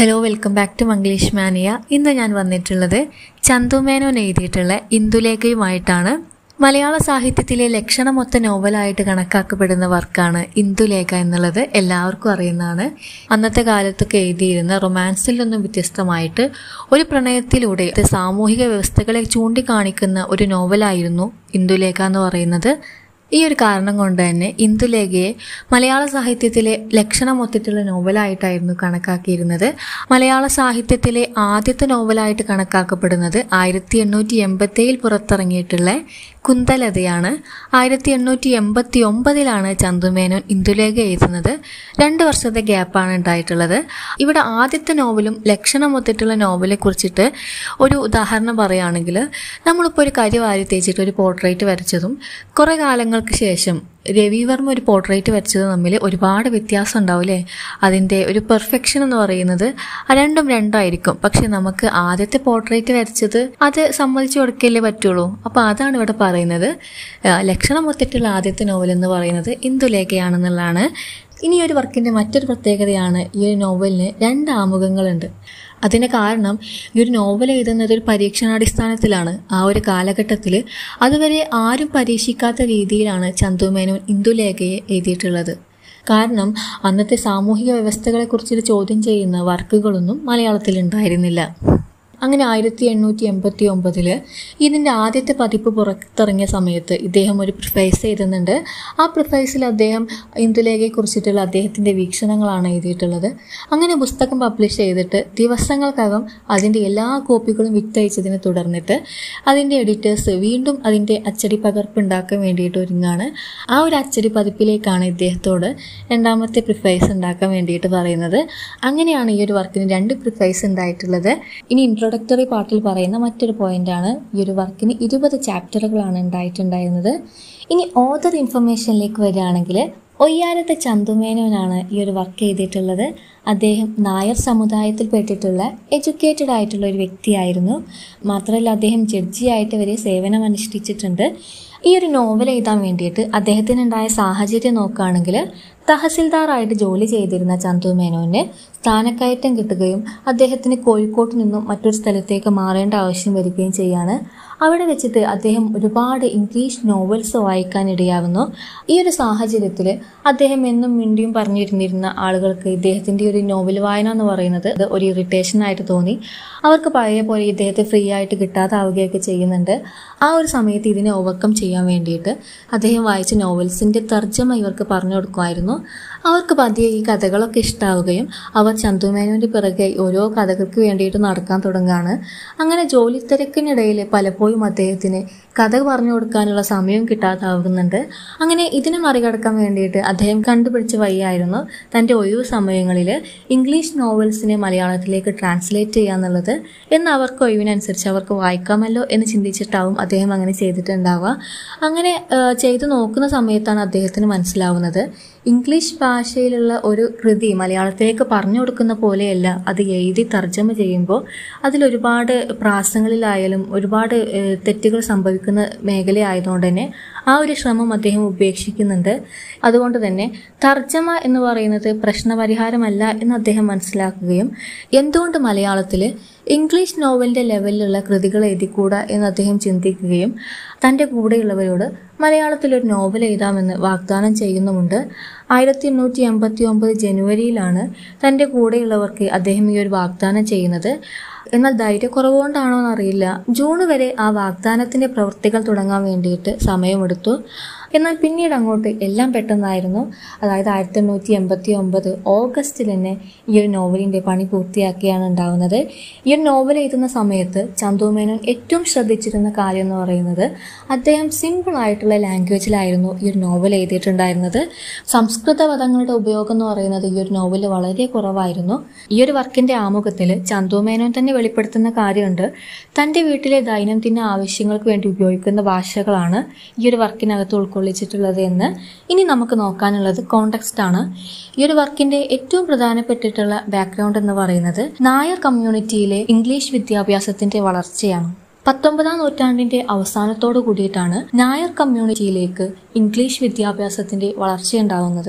hello welcome back to Manglish mania ഇന്ന് ഞാൻ വന്നിട്ടുള്ളത് ചന്തു മേനോൻ എഴുതിയിട്ടുള്ള ഇന്ദുലേഖയുമായിട്ടാണ് മലയാള സാഹിത്യത്തിലെ ലക്ഷണമൊത്ത നോവലായിട്ട് കണക്കാക്കപ്പെടുന്ന വർക്കാണ് ഇന്ദുലേഖ എന്നുള്ളത് എല്ലാവർക്കും അറിയുന്നതാണ് അന്നത്തെ കാലത്തൊക്കെ എഴുതിയിരുന്ന റൊമാൻസിൽ നിന്നും വ്യത്യസ്തമായിട്ട് ഒരു പ്രണയത്തിലൂടെ സാമൂഹിക വ്യവസ്ഥകളെ ചൂണ്ടിക്കാണിക്കുന്ന ഒരു നോവലായിരുന്നു ഇന്ദുലേഖ എന്ന് പറയുന്നത് ഈ ഒരു കാരണം കൊണ്ട് തന്നെ ഇന്ദുലേഖയെ മലയാള സാഹിത്യത്തിലെ ലക്ഷണമൊത്തിട്ടുള്ള നോവലായിട്ടായിരുന്നു കണക്കാക്കിയിരുന്നത് മലയാള സാഹിത്യത്തിലെ ആദ്യത്തെ നോവലായിട്ട് കണക്കാക്കപ്പെടുന്നത് ആയിരത്തി എണ്ണൂറ്റി എൺപത്തേഴിൽ പുറത്തിറങ്ങിയിട്ടുള്ള കുന്തലതയാണ് ആയിരത്തി എണ്ണൂറ്റി എൺപത്തി ഒമ്പതിലാണ് ചന്തുമേനോൻ ഇന്ദുലേഖ എഴുതുന്നത് രണ്ട് വർഷത്തെ ഗ്യാപ്പാണ് ഉണ്ടായിട്ടുള്ളത് ഇവിടെ ആദ്യത്തെ നോവലും ലക്ഷണമൊത്തിട്ടുള്ള നോവലെ കുറിച്ചിട്ട് ഒരു ഉദാഹരണം പറയുകയാണെങ്കിൽ നമ്മളിപ്പോൾ ഒരു കരി വാരി തേച്ചിട്ട് ഒരു പോർട്രേറ്റ് വരച്ചതും കുറേ കാലങ്ങൾക്ക് ശേഷം രവിവർമ്മ ഒരു പോർട്രേറ്റ് വരച്ചത് തമ്മിൽ ഒരുപാട് വ്യത്യാസം ഉണ്ടാവും അല്ലേ അതിൻ്റെ ഒരു പെർഫെക്ഷൻ എന്ന് പറയുന്നത് ആ രണ്ടും രണ്ടായിരിക്കും പക്ഷെ നമുക്ക് ആദ്യത്തെ പോർട്രേറ്റ് വരച്ചത് അത് സമ്മതിച്ചു കൊടുക്കല്ലേ പറ്റുള്ളൂ അപ്പോൾ അതാണ് ഇവിടെ പറയുന്നത് ആ, ലക്ഷണം ഒത്തിട്ടുള്ള ആദ്യത്തെ നോവൽ എന്ന് പറയുന്നത് ഇന്ദുലേഖയാണെന്നുള്ളതാണ് ഇനി ഈ ഒരു വർക്കിൻ്റെ മറ്റൊരു പ്രത്യേകതയാണ് ഈ ഒരു നോവലിന് രണ്ട് ആമുഖങ്ങളുണ്ട് അതിന് കാരണം ഈ ഒരു നോവൽ എഴുതുന്നത് ഒരു പരീക്ഷണാടിസ്ഥാനത്തിലാണ് ആ ഒരു കാലഘട്ടത്തിൽ അതുവരെ ആരും പരീക്ഷിക്കാത്ത രീതിയിലാണ് ചന്തുമേനോൻ ഇന്ദുലേഖയെ എഴുതിയിട്ടുള്ളത് കാരണം അന്നത്തെ സാമൂഹിക വ്യവസ്ഥകളെക്കുറിച്ച് ചോദ്യം ചെയ്യുന്ന വർക്കുകളൊന്നും മലയാളത്തിൽ ഉണ്ടായിരുന്നില്ല അങ്ങനെ ആയിരത്തി എണ്ണൂറ്റി എൺപത്തി ഒമ്പതില് ഇതിൻ്റെ ആദ്യത്തെ പതിപ്പ് പുറത്തിറങ്ങിയ സമയത്ത് ഇദ്ദേഹം ഒരു പ്രിഫൈസ് എഴുതുന്നുണ്ട് ആ പ്രിഫൈസിൽ അദ്ദേഹം ഇന്ദുലേഖയെക്കുറിച്ചിട്ടുള്ള അദ്ദേഹത്തിൻ്റെ വീക്ഷണങ്ങളാണ് എഴുതിയിട്ടുള്ളത് അങ്ങനെ പുസ്തകം പബ്ലിഷ് ചെയ്തിട്ട് ദിവസങ്ങൾക്കകം അതിൻ്റെ എല്ലാ കോപ്പികളും വിറ്റയച്ചതിനെ തുടർന്നിട്ട് അതിൻ്റെ എഡിറ്റേഴ്സ് വീണ്ടും അതിൻ്റെ അച്ചടി പകർപ്പ് ഉണ്ടാക്കാൻ വേണ്ടിയിട്ട് ഒരുങ്ങാണ് ആ ഒരു അച്ചടി പതിപ്പിലേക്കാണ് ഇദ്ദേഹത്തോട് രണ്ടാമത്തെ പ്രിഫൈസ് ഉണ്ടാക്കാൻ വേണ്ടിയിട്ട് പറയുന്നത് അങ്ങനെയാണ് ഈ ഒരു വർക്കിന് രണ്ട് പ്രിഫൈസ് ഉണ്ടായിട്ടുള്ളത് ഇനി ഇൻട്രൊഡക്ടറി പാർട്ടിൽ പറയുന്ന മറ്റൊരു പോയിന്റാണ് ഈ ഒരു വർക്കിന് ഇരുപത് ചാപ്റ്ററുകളാണ് ഉണ്ടായിട്ടുണ്ടായിരുന്നത് ഇനി ഓതർ ഇൻഫർമേഷനിലേക്ക് വരികയാണെങ്കിൽ ഒയ്യാരത്തെ ചന്തുമേനോനാണ് ഈ ഒരു വർക്ക് ചെയ്തിട്ടുള്ളത് അദ്ദേഹം നായർ സമുദായത്തിൽപ്പെട്ടിട്ടുള്ള എഡ്യൂക്കേറ്റഡ് ആയിട്ടുള്ള ഒരു വ്യക്തിയായിരുന്നു മാത്രമല്ല അദ്ദേഹം ജഡ്ജിയായിട്ട് വരെ സേവനം അനുഷ്ഠിച്ചിട്ടുണ്ട് ഈ ഒരു നോവൽ എഴുതാൻ വേണ്ടിയിട്ട് അദ്ദേഹത്തിനുണ്ടായ സാഹചര്യം നോക്കുകയാണെങ്കിൽ തഹസിൽദാറായിട്ട് ജോലി ചെയ്തിരുന്ന ചന്തു മേനോന് സ്ഥാനക്കയറ്റം കിട്ടുകയും അദ്ദേഹത്തിന് കോഴിക്കോട്ട് നിന്നും മറ്റൊരു സ്ഥലത്തേക്ക് മാറേണ്ട ആവശ്യം വരികയും ചെയ്യാണ് അവിടെ വെച്ചിട്ട് അദ്ദേഹം ഒരുപാട് ഇംഗ്ലീഷ് നോവൽസ് വായിക്കാനിടയാവുന്നു ഈ ഒരു സാഹചര്യത്തിൽ അദ്ദേഹം എന്നും മിണ്ടിയും പറഞ്ഞിരുന്നിരുന്ന ആളുകൾക്ക് ഇദ്ദേഹത്തിൻ്റെ ഒരു നോവൽ വായന എന്ന് പറയുന്നത് അത് ഒരു ഇറിറ്റേഷൻ ആയിട്ട് തോന്നി അവർക്ക് പഴയ പോലെ ഇദ്ദേഹത്തെ ഫ്രീ ആയിട്ട് കിട്ടാതാവുകയൊക്കെ ചെയ്യുന്നുണ്ട് ആ ഒരു സമയത്ത് ഇതിനെ ഓവർകം ചെയ്യാൻ വേണ്ടിയിട്ട് അദ്ദേഹം വായിച്ച നോവൽസിൻ്റെ തർജ്ജമ ഇവർക്ക് പറഞ്ഞു കൊടുക്കുമായിരുന്നു അവർക്ക് പതിയെ ഈ കഥകളൊക്കെ ഇഷ്ടാവുകയും അവർ ചന്തുമേനോൻ്റെ പിറകെ ഓരോ കഥകൾക്ക് വേണ്ടിയിട്ട് നടക്കാൻ തുടങ്ങുകയാണ് അങ്ങനെ ജോലി തിരക്കിനിടയിൽ പലപ്പോഴും അദ്ദേഹത്തിന് കഥ പറഞ്ഞു കൊടുക്കാനുള്ള സമയം കിട്ടാതാവുന്നുണ്ട് അങ്ങനെ ഇതിനെ മറികടക്കാൻ വേണ്ടിയിട്ട് അദ്ദേഹം കണ്ടുപിടിച്ച വഴിയായിരുന്നു തൻ്റെ ഒഴിവ് സമയങ്ങളിൽ ഇംഗ്ലീഷ് നോവൽസിനെ മലയാളത്തിലേക്ക് ട്രാൻസ്ലേറ്റ് ചെയ്യുക എന്നുള്ളത് എന്ന് അവർക്ക് ഒഴിവിനനുസരിച്ച് അവർക്ക് വായിക്കാമല്ലോ എന്ന് ചിന്തിച്ചിട്ടാവും അദ്ദേഹം അങ്ങനെ ചെയ്തിട്ടുണ്ടാവുക അങ്ങനെ ആ, ചെയ്തു നോക്കുന്ന സമയത്താണ് അദ്ദേഹത്തിന് മനസ്സിലാവുന്നത് ഇംഗ്ലീഷ് ഭാഷയിലുള്ള ഒരു കൃതി മലയാളത്തിലേക്ക് പറഞ്ഞു കൊടുക്കുന്ന പോലെയല്ല അത് എഴുതി തർജ്ജമ ചെയ്യുമ്പോൾ അതിലൊരുപാട് പ്രാസങ്ങളിലായാലും ഒരുപാട് ഏഹ്, തെറ്റുകൾ സംഭവിക്കുന്ന മേഖലയായതുകൊണ്ട് തന്നെ ആ ഒരു ശ്രമം അദ്ദേഹം ഉപേക്ഷിക്കുന്നുണ്ട് അതുകൊണ്ട് തന്നെ തർജ്ജമ എന്ന് പറയുന്നത് പ്രശ്നപരിഹാരമല്ല എന്ന് അദ്ദേഹം മനസ്സിലാക്കുകയും എന്തുകൊണ്ട് മലയാളത്തിൽ ഇംഗ്ലീഷ് നോവലിൻ്റെ ലെവലിലുള്ള കൃതികൾ എഴുതിക്കൂടാ എന്ന് അദ്ദേഹം ചിന്തിക്കുകയും തൻ്റെ കൂടെയുള്ളവരോട് മലയാളത്തിൽ ഒരു നോവൽ എഴുതാമെന്ന് വാഗ്ദാനം ചെയ്യുന്നുമുണ്ട് ആയിരത്തി എണ്ണൂറ്റി എൺപത്തി ഒമ്പത് ജനുവരിയിലാണ് തൻ്റെ കൂടെയുള്ളവർക്ക് അദ്ദേഹം ഈ ഒരു വാഗ്ദാനം ചെയ്യുന്നത് എന്നാൽ ധൈര്യക്കുറവ് കൊണ്ടാണോ എന്നറിയില്ല ജൂൺ വരെ ആ വാഗ്ദാനത്തിൻ്റെ പ്രവൃത്തികൾ തുടങ്ങാൻ വേണ്ടിയിട്ട് സമയമെടുത്തു എന്നാൽ പിന്നീട് അങ്ങോട്ട് എല്ലാം പെട്ടെന്നായിരുന്നു അതായത് ആയിരത്തി എണ്ണൂറ്റി എൺപത്തി ഒമ്പത് ഓഗസ്റ്റിൽ തന്നെ ഈ ഒരു നോവലിൻ്റെ പണി പൂർത്തിയാക്കിയാണ് ഉണ്ടാവുന്നത് ഈ ഒരു നോവൽ എഴുതുന്ന സമയത്ത് ചന്തു മേനോൻ ഏറ്റവും ശ്രദ്ധിച്ചിരുന്ന കാര്യം എന്ന് പറയുന്നത് അദ്ദേഹം സിമ്പിൾ ആയിട്ടുള്ള ലാംഗ്വേജിലായിരുന്നു ഈ ഒരു നോവൽ എഴുതിയിട്ടുണ്ടായിരുന്നത് സംസ്കൃത പദങ്ങളുടെ ഉപയോഗം എന്ന് പറയുന്നത് ഈ ഒരു നോവൽ വളരെ കുറവായിരുന്നു ഈ ഒരു വർക്കിന്റെ ആമുഖത്തിൽ ചന്തു മേനോൻ തന്നെ വെളിപ്പെടുത്തുന്ന കാര്യമുണ്ട് തൻ്റെ വീട്ടിലെ ദൈനംദിന ആവശ്യങ്ങൾക്ക് വേണ്ടി ഉപയോഗിക്കുന്ന ഭാഷകളാണ് ഈ ഒരു വർക്കിനകത്ത് ഉൾക്കൊള്ളിച്ചിട്ടുള്ളത് എന്ന് ഇനി നമുക്ക് നോക്കാനുള്ളത് കോണ്ടെക്സ്റ്റ് ആണ് ഈ ഒരു വർക്കിന്റെ ഏറ്റവും പ്രധാനപ്പെട്ടിട്ടുള്ള ബാക്ക്ഗ്രൗണ്ട് എന്ന് പറയുന്നത് നായർ കമ്മ്യൂണിറ്റിയിലെ ഇംഗ്ലീഷ് വിദ്യാഭ്യാസത്തിന്റെ വളർച്ചയാണ് പത്തൊമ്പതാം നൂറ്റാണ്ടിന്റെ അവസാനത്തോടു കൂടിയിട്ടാണ് നായർ കമ്മ്യൂണിറ്റിയിലേക്ക് ഇംഗ്ലീഷ് വിദ്യാഭ്യാസത്തിന്റെ വളർച്ചയുണ്ടാകുന്നത്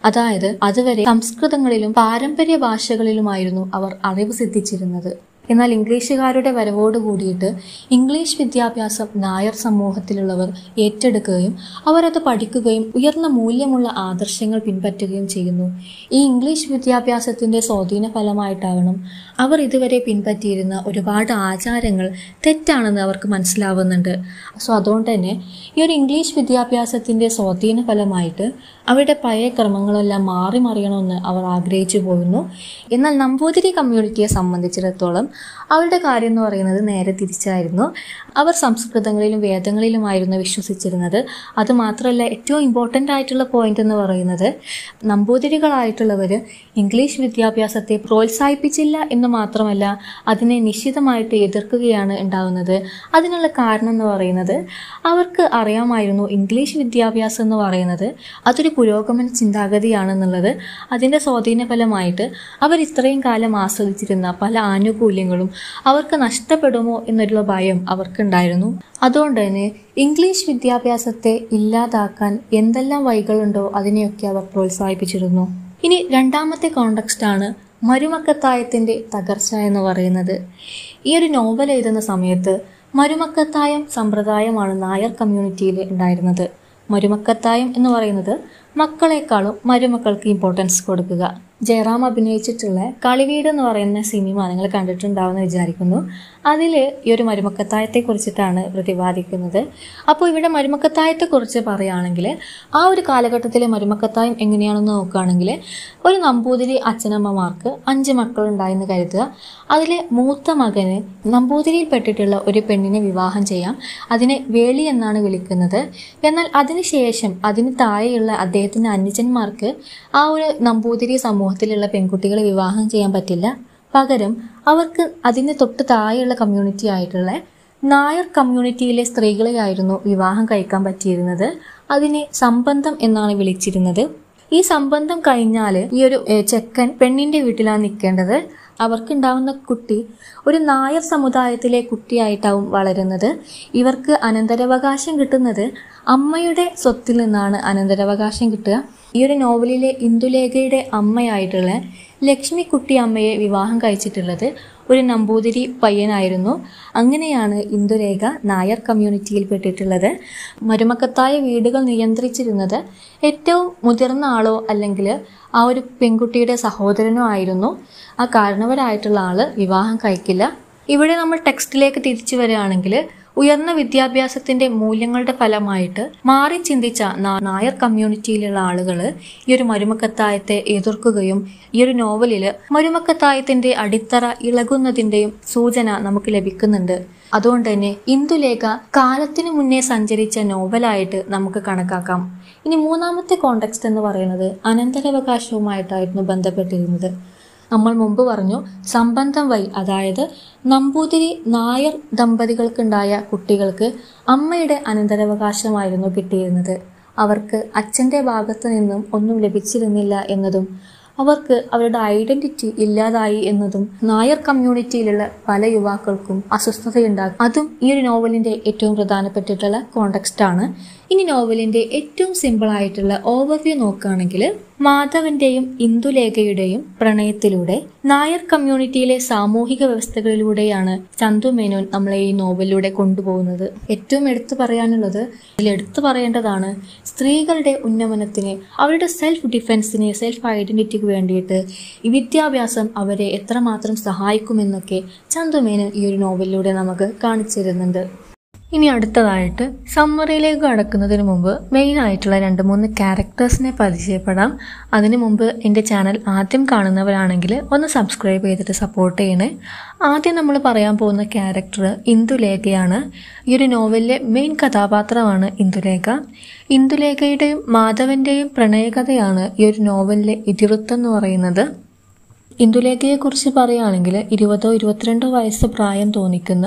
അതായത് അതുവരെ സംസ്കൃതങ്ങളിലും പാരമ്പര്യ ഭാഷകളിലുമായിരുന്നു അവർ അറിവ് സിദ്ധിച്ചിരുന്നത് എന്നാൽ ഇംഗ്ലീഷുകാരുടെ വരവോട് കൂടിയിട്ട് ഇംഗ്ലീഷ് വിദ്യാഭ്യാസം നായർ സമൂഹത്തിലുള്ളവർ ഏറ്റെടുക്കുകയും അവരത് പഠിക്കുകയും ഉയർന്ന മൂല്യമുള്ള ആദർശങ്ങൾ പിൻപറ്റുകയും ചെയ്യുന്നു ഈ ഇംഗ്ലീഷ് വിദ്യാഭ്യാസത്തിന്റെ സ്വാധീന ഫലമായിട്ടാകണം അവർ ഇതുവരെ പിൻപറ്റിയിരുന്ന ഒരുപാട് ആചാരങ്ങൾ തെറ്റാണെന്ന് അവർക്ക് മനസ്സിലാവുന്നുണ്ട് സോ അതുകൊണ്ട് തന്നെ ഈ ഒരു ഇംഗ്ലീഷ് വിദ്യാഭ്യാസത്തിന്റെ സ്വാധീന ഫലമായിട്ട് അവരുടെ പഴയ ക്രമങ്ങളെല്ലാം മാറി മറിയണമെന്ന് അവർ ആഗ്രഹിച്ചു പോയിരുന്നു എന്നാൽ നമ്പൂതിരി കമ്മ്യൂണിറ്റിയെ സംബന്ധിച്ചിടത്തോളം അവരുടെ കാര്യം എന്ന് പറയുന്നത് നേരെ തിരിച്ചായിരുന്നു അവർ സംസ്കൃതങ്ങളിലും വേദങ്ങളിലുമായിരുന്നു വിശ്വസിച്ചിരുന്നത് അത് മാത്രമല്ല ഏറ്റവും ഇമ്പോർട്ടൻ്റ് ആയിട്ടുള്ള പോയിന്റ് എന്ന് പറയുന്നത് നമ്പൂതിരികളായിട്ടുള്ളവർ ഇംഗ്ലീഷ് വിദ്യാഭ്യാസത്തെ പ്രോത്സാഹിപ്പിച്ചില്ല എന്ന് മാത്രമല്ല അതിനെ നിശ്ചിതമായിട്ട് എതിർക്കുകയാണ് ഉണ്ടാകുന്നത് അതിനുള്ള കാരണം എന്ന് പറയുന്നത് അവർക്ക് അറിയാമായിരുന്നു ഇംഗ്ലീഷ് വിദ്യാഭ്യാസം എന്ന് പറയുന്നത് അതൊരു പുരോഗമന ചിന്താഗതിയാണെന്നുള്ളത് അതിൻ്റെ സ്വാധീന ഫലമായിട്ട് അവർ ഇത്രയും കാലം ആസ്വദിച്ചിരുന്ന പല ആനുകൂല്യങ്ങളും അവർക്ക് നഷ്ടപ്പെടുമോ എന്നുള്ള ഭയം അവർക്കുണ്ടായിരുന്നു അതുകൊണ്ട് തന്നെ ഇംഗ്ലീഷ് വിദ്യാഭ്യാസത്തെ ഇല്ലാതാക്കാൻ എന്തെല്ലാം വഴികളുണ്ടോ അതിനെയൊക്കെ അവർ പ്രോത്സാഹിപ്പിച്ചിരുന്നു ഇനി രണ്ടാമത്തെ കോണ്ടക്സ്റ്റ് ആണ് മരുമക്കത്തായത്തിന്റെ തകർച്ച എന്ന് പറയുന്നത് ഈ ഒരു നോവൽ എഴുതുന്ന സമയത്ത് മരുമക്കത്തായം സമ്പ്രദായമാണ് നായർ കമ്മ്യൂണിറ്റിയിൽ ഉണ്ടായിരുന്നത് മരുമക്കത്തായം എന്ന് പറയുന്നത് മക്കളെക്കാളും മരുമക്കൾക്ക് ഇമ്പോർട്ടൻസ് കൊടുക്കുക ജയറാം അഭിനയിച്ചിട്ടുള്ള കളിവീട് എന്ന് പറയുന്ന സിനിമ നിങ്ങൾ കണ്ടിട്ടുണ്ടാവുമെന്ന് വിചാരിക്കുന്നു അതിൽ ഈ ഒരു മരുമക്കത്തായത്തെ കുറിച്ചിട്ടാണ് പ്രതിപാദിക്കുന്നത് അപ്പോൾ ഇവിടെ മരുമക്കത്തായത്തെ കുറിച്ച് പറയുകയാണെങ്കിൽ ആ ഒരു കാലഘട്ടത്തിലെ മരുമക്കത്തായം എങ്ങനെയാണെന്ന് നോക്കുകയാണെങ്കിൽ ഒരു നമ്പൂതിരി അച്ഛനമ്മമാർക്ക് അഞ്ച് മക്കളുണ്ടായെന്ന് കരുതുക അതിലെ മൂത്ത മകന് നമ്പൂതിരിയിൽപ്പെട്ടിട്ടുള്ള ഒരു പെണ്ണിനെ വിവാഹം ചെയ്യാം അതിനെ വേളി എന്നാണ് വിളിക്കുന്നത് എന്നാൽ അതിനുശേഷം അതിന് താഴെയുള്ള അദ്ദേഹത്തിൻ്റെ അനുജന്മാർക്ക് ആ ഒരു നമ്പൂതിരി സമൂഹത്തിലുള്ള പെൺകുട്ടികളെ വിവാഹം ചെയ്യാൻ പറ്റില്ല പകരം അവർക്ക് അതിന് തൊട്ട് താഴെയുള്ള കമ്മ്യൂണിറ്റി ആയിട്ടുള്ള നായർ കമ്മ്യൂണിറ്റിയിലെ സ്ത്രീകളെയായിരുന്നു വിവാഹം കഴിക്കാൻ പറ്റിയിരുന്നത് അതിനെ സംബന്ധം എന്നാണ് വിളിച്ചിരുന്നത് ഈ സംബന്ധം കഴിഞ്ഞാൽ ഈ ഒരു ഏഹ്, ചെക്കൻ പെണ്ണിന്റെ വീട്ടിലാണ് നിൽക്കേണ്ടത് അവർക്കുണ്ടാവുന്ന കുട്ടി ഒരു നായർ സമുദായത്തിലെ കുട്ടിയായിട്ടാവും വളരുന്നത് ഇവർക്ക് അനന്തരാവകാശം കിട്ടുന്നത് അമ്മയുടെ സ്വത്തിൽ നിന്നാണ് അനന്തരാവകാശം കിട്ടുക ഈ ഒരു നോവലിലെ ഇന്ദുലേഖയുടെ അമ്മയായിട്ടുള്ള ലക്ഷ്മിക്കുട്ടി അമ്മയെ വിവാഹം കഴിച്ചിട്ടുള്ളത് ഒരു നമ്പൂതിരി പയ്യനായിരുന്നു അങ്ങനെയാണ് ഇന്ദുരേഖ നായർ കമ്മ്യൂണിറ്റിയിൽ പെട്ടിട്ടുള്ളത് മരുമക്കത്തായ വീടുകൾ നിയന്ത്രിച്ചിരുന്നത് ഏറ്റവും മുതിർന്ന ആളോ അല്ലെങ്കിൽ ആ ഒരു പെൺകുട്ടിയുടെ സഹോദരനോ ആയിരുന്നു ആ കാരണവരായിട്ടുള്ള ആള് വിവാഹം കഴിക്കില്ല ഇവിടെ നമ്മൾ ടെക്സ്റ്റിലേക്ക് തിരിച്ചു വരികയാണെങ്കിൽ ഉയർന്ന വിദ്യാഭ്യാസത്തിന്റെ മൂല്യങ്ങളുടെ ഫലമായിട്ട് മാറി ചിന്തിച്ച നാ- നായർ കമ്മ്യൂണിറ്റിയിലുള്ള ആളുകൾ ഈ ഒരു മരുമക്കത്തായത്തെ എതിർക്കുകയും ഈ ഒരു നോവലിൽ മരുമക്കത്തായത്തിന്റെ അടിത്തറ ഇളകുന്നതിന്റെയും സൂചന നമുക്ക് ലഭിക്കുന്നുണ്ട് അതുകൊണ്ട് തന്നെ ഇന്ദുലേഖ കാലത്തിനു മുന്നേ സഞ്ചരിച്ച നോവലായിട്ട് നമുക്ക് കണക്കാക്കാം ഇനി മൂന്നാമത്തെ കോണ്ടെക്സ്റ്റ് എന്ന് പറയുന്നത് അനന്തരാവകാശവുമായിട്ടായിരുന്നു ബന്ധപ്പെട്ടിരുന്നത് നമ്മൾ മുമ്പ് പറഞ്ഞു സംബന്ധം വഴി അതായത് നമ്പൂതിരി നായർ ദമ്പതികൾക്കുണ്ടായ കുട്ടികൾക്ക് അമ്മയുടെ അനന്തരാവകാശമായിരുന്നു കിട്ടിയിരുന്നത് അവർക്ക് അച്ഛൻ്റെ ഭാഗത്തു നിന്നും ഒന്നും ലഭിച്ചിരുന്നില്ല എന്നതും അവർക്ക് അവരുടെ ഐഡന്റിറ്റി ഇല്ലാതായി എന്നതും നായർ കമ്മ്യൂണിറ്റിയിലുള്ള പല യുവാക്കൾക്കും അസ്വസ്ഥതയുണ്ടാകും അതും ഈ ഒരു നോവലിന്റെ ഏറ്റവും പ്രധാനപ്പെട്ടിട്ടുള്ള കോണ്ടെക്സ്റ്റ് ആണ് ഇനി നോവലിന്റെ ഏറ്റവും സിമ്പിൾ ആയിട്ടുള്ള ഓവർവ്യൂ നോക്കുകയാണെങ്കിൽ മാധവന്റെയും ഇന്ദുലേഖയുടെയും പ്രണയത്തിലൂടെ നായർ കമ്മ്യൂണിറ്റിയിലെ സാമൂഹിക വ്യവസ്ഥകളിലൂടെയാണ് ചന്തു മേനോൻ നമ്മളെ ഈ നോവലിലൂടെ കൊണ്ടുപോകുന്നത് ഏറ്റവും എടുത്തു പറയാനുള്ളത് ഇതിൽ എടുത്തു പറയേണ്ടതാണ് സ്ത്രീകളുടെ ഉന്നമനത്തിന് അവരുടെ സെൽഫ് ഡിഫെൻസിന് സെൽഫ് ഐഡന്റിറ്റിക്ക് വേണ്ടിയിട്ട് ഈ വിദ്യാഭ്യാസം അവരെ എത്രമാത്രം സഹായിക്കുമെന്നൊക്കെ ചന്തു മേനോൻ ഈ ഒരു നോവലിലൂടെ നമുക്ക് കാണിച്ചു തരുന്നുണ്ട് ഇനി അടുത്തതായിട്ട് സമ്മറിയിലേക്ക് കടക്കുന്നതിന് മുമ്പ് മെയിൻ ആയിട്ടുള്ള രണ്ട് മൂന്ന് ക്യാരക്ടേഴ്സിനെ പരിചയപ്പെടാം അതിനു മുമ്പ് എൻ്റെ ചാനൽ ആദ്യം കാണുന്നവരാണെങ്കിൽ ഒന്ന് സബ്സ്ക്രൈബ് ചെയ്തിട്ട് സപ്പോർട്ട് ചെയ്യണേ ആദ്യം നമ്മൾ പറയാൻ പോകുന്ന ക്യാരക്ടർ ഇന്ദുലേഖയാണ് ഈ ഒരു നോവലിലെ മെയിൻ കഥാപാത്രമാണ് ഇന്ദുലേഖ ഇന്ദുലേഖയുടെയും മാധവന്റെയും പ്രണയകഥയാണ് ഈ ഒരു നോവലിലെ ഇതിവൃത്തം എന്ന് പറയുന്നത് ഇന്ദുലേഖയെക്കുറിച്ച് പറയുകയാണെങ്കിൽ ഇരുപതോ ഇരുപത്തിരണ്ടോ വയസ്സ് പ്രായം തോന്നിക്കുന്ന